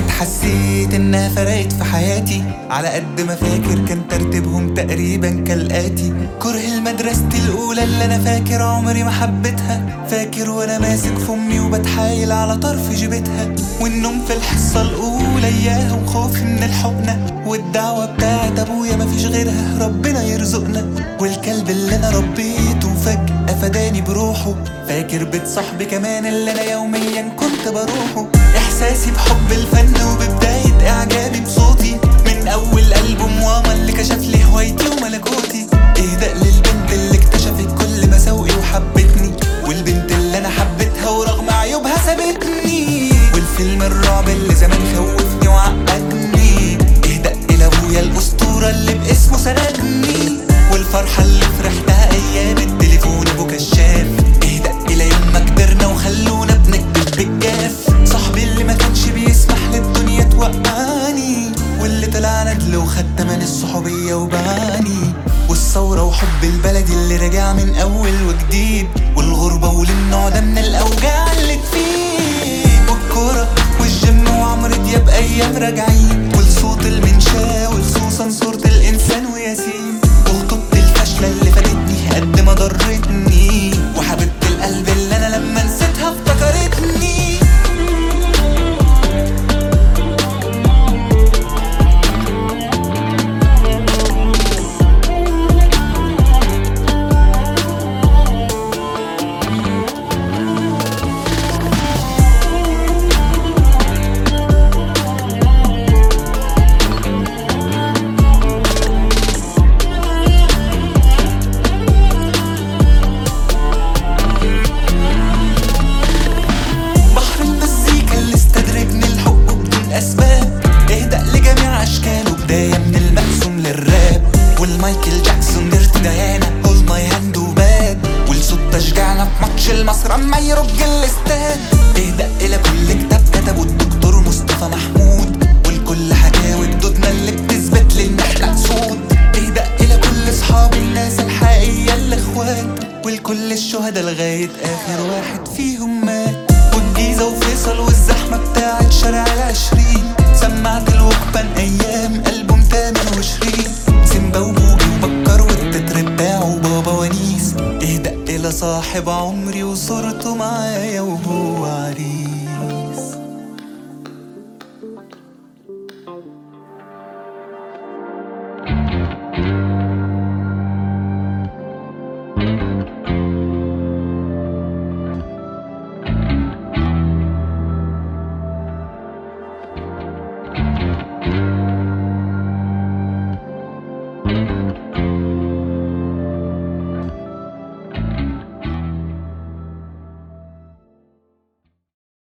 حاجات حسيت انها فرقت في حياتي على قد ما فاكر كان ترتيبهم تقريبا كالآتي كره المدرسة الأولى اللي أنا فاكر عمري ما حبيتها فاكر وأنا ماسك في أمي وبتحايل على طرف جيبتها والنوم في الحصة الأولى إياها وخوفي من الحقنة والدعوة بتاعت أبويا مفيش غيرها ربنا يرزقنا والكلب اللي أنا ربيته فجأة فداني بروحه فاكر بيت صاحبي كمان اللي أنا يوميا كنت بروحه إحساسي بحب الفن وببداية إعجابي بصوتي من أول ألبوم ماما اللي كشف لي هوايتي وملكوتي إهداء للبنت اللي اكتشفت كل مساوئي وحبتني والبنت اللي أنا حبيتها ورغم عيوبها سابتني والفيلم الرعب اللي زمان خوفني وعقدني إهداء إلى أبويا الأسطورة اللي باسمه سندني والفرحة اللي فرحتها أيام التليفون أبو كشاف إهداء إلى يوم ما كبرنا وخلونا بنكتب بالجاف صاحبي اللي ما كانش بيسمح للدنيا توقعني واللي طلع ندل وخد تمن الصحوبية وبعاني والثورة وحب البلد اللي راجع من أول وجديد والغربة وللنوع ده من الأوجاع اللي تفيد والكورة والجيم وعمرو دياب أيام راجعين والصوت المنشاة والخصوصا صورة الإنسان وياسين وخطوبة الفاشلة اللي فادتني قد ما ضرتني وحبيبة القلب اللي أنا لما نسيتها افتكرتني بحر المزيكا اللي استدرجني الحب بدون اسباب اهدأ لجميع اشكاله بداية من المقسوم للراب والمايكل جاكسون ديرت ديانا هولد ماي هاند وباد والصوت تشجعنا في ماتش المصر اما يرج الاستاد اهدأ الى كل كتاب كتبه الدكتور مصطفى محمود والكل حكاوي جدودنا اللي بتثبت لي ان احنا اسود اهدأ الى كل اصحاب الناس الحقيقية الاخوات والكل الشهداء لغاية اخر واحد فيهم مات والجيزة وفيصل والزحمة بتاعت شارع العشرين سمعت الوكبان أيام ألبوم تامر وشيرين سيمبا وبوجي وبكر والتتر بتاعه بابا ونيس اهدأ إلى صاحب عمري وصورته معايا وهو عريس